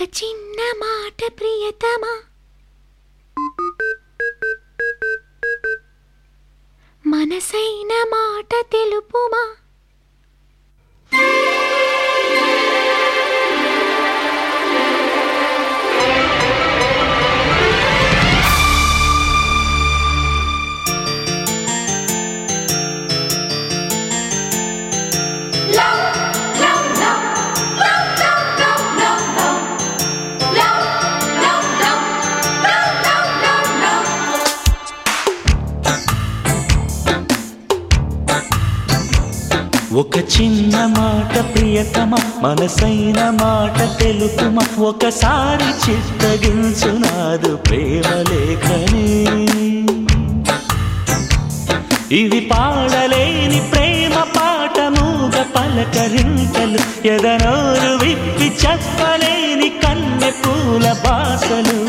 చిన్న మాట ప్రియతమా మనసైన మాట తెలుపుమా ఒక చిన్న మాట ప్రియతమ మనసైన మాట తెలుపుమ ఒకసారి చిత్తగించునాదు ప్రేమ లేఖని ఇవి పాడలేని ప్రేమ పాటముగ పలకరింతలు ఎదనోరు విప్పి చెప్పలేని కన్నె పూల బాసలు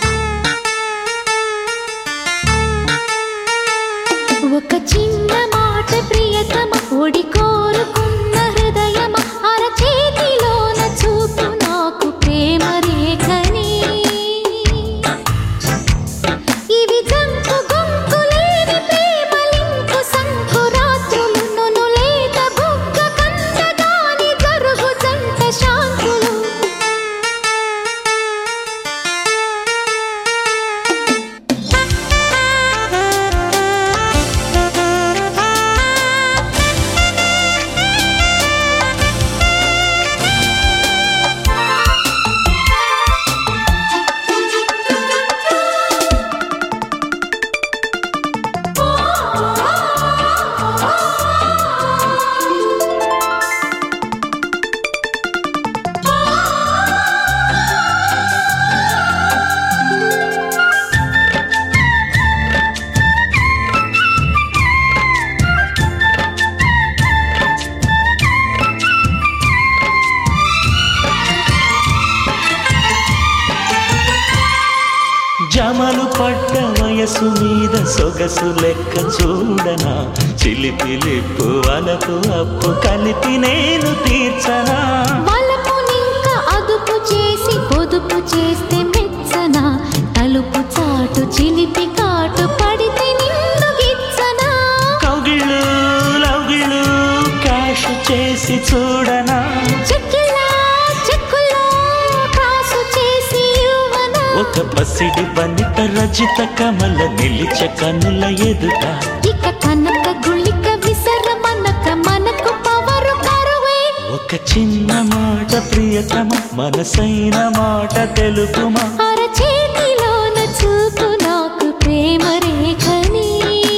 ఒక చిన్న మాట ప్రియతమ ఒడి కోరుకున్న హృదయమ అరచేతిలోన చూపు నాకు ప్రేమ రేఖని ఇవి జంకు గొంకు లేని ప్రేమలింకు సంకురాత్రులు నును లేత బుగ్గ కందగాని జరుగు జంట శాంతులు జమలు పడ్డ వయసు మీద సొగసు లెక్క చూడనా చిలిపిలిప్పు వలపు అప్పు కలిపి నేను తీర్చనా వలపునింక అదుపు చేసి పొదుపు చేస్తే మెచ్చన తలుపు చాటు చిలిపి కాటు పడితే నిన్ను గిచ్చనా కౌగిళ్ళు లౌగిళ్ళు క్యాష్ చేసి చూడనా చెక్కిలా చెక్కులో కాసు చేసి ఇవ్వనా ఒక పసిడి బనిత రజిత కమల నిలిచ కనుల ఎదుట ఇక కనక గుళిక విసర మనక మనకు పవరు కరువే ఒక చిన్న మాట ప్రియతమ మనసైన మాట తెలుపుమా అరచేతిలోన చూపు నాకు ప్రేమ రేఖని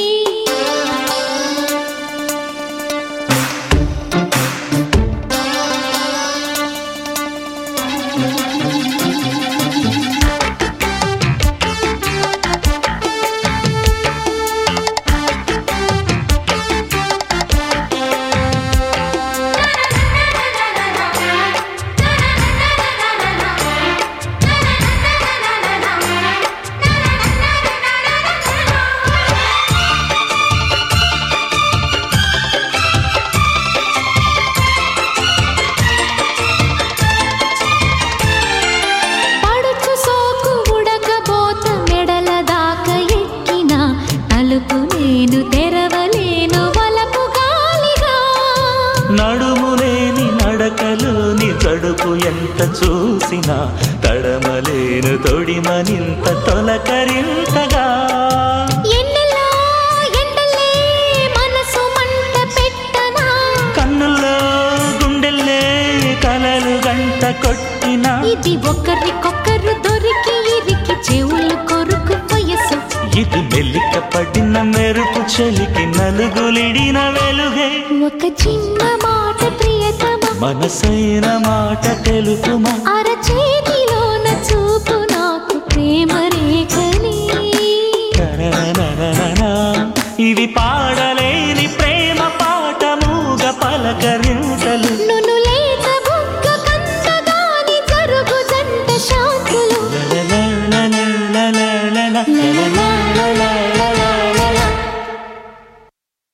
పడుచు సోకు ఉడకబోత మెడల దాకా ఎక్కిన తలుపు నేను తెరవలేను వలపు గాలిగా నడుము లేని నడకలోని తడుపు ఎంత చూసినా తడమలేను తొడిమనింత తొలకరింతగా ఎన్నెలా ఎండలే మనసు మంట పెట్టనా కన్నుల్లో గుండెల్లే కలలు గంట కొట్టినా ఇది ఒకరికొకరు దొరికి ఇరికి చెవులు కొరుకు వయసు ఇది మెల్లిక పడిన మెరుపు చెలికి నలుగులిడిన వెలుగే ఒక చిన్న మాట ప్రియతమ మనసైన మాట తెలుపుమా అరచేతిలోన చూపు నాకు ప్రేమ రేఖని తరనననననా. ఇవి పాడలేని ప్రేమ పాటముగ పలకరి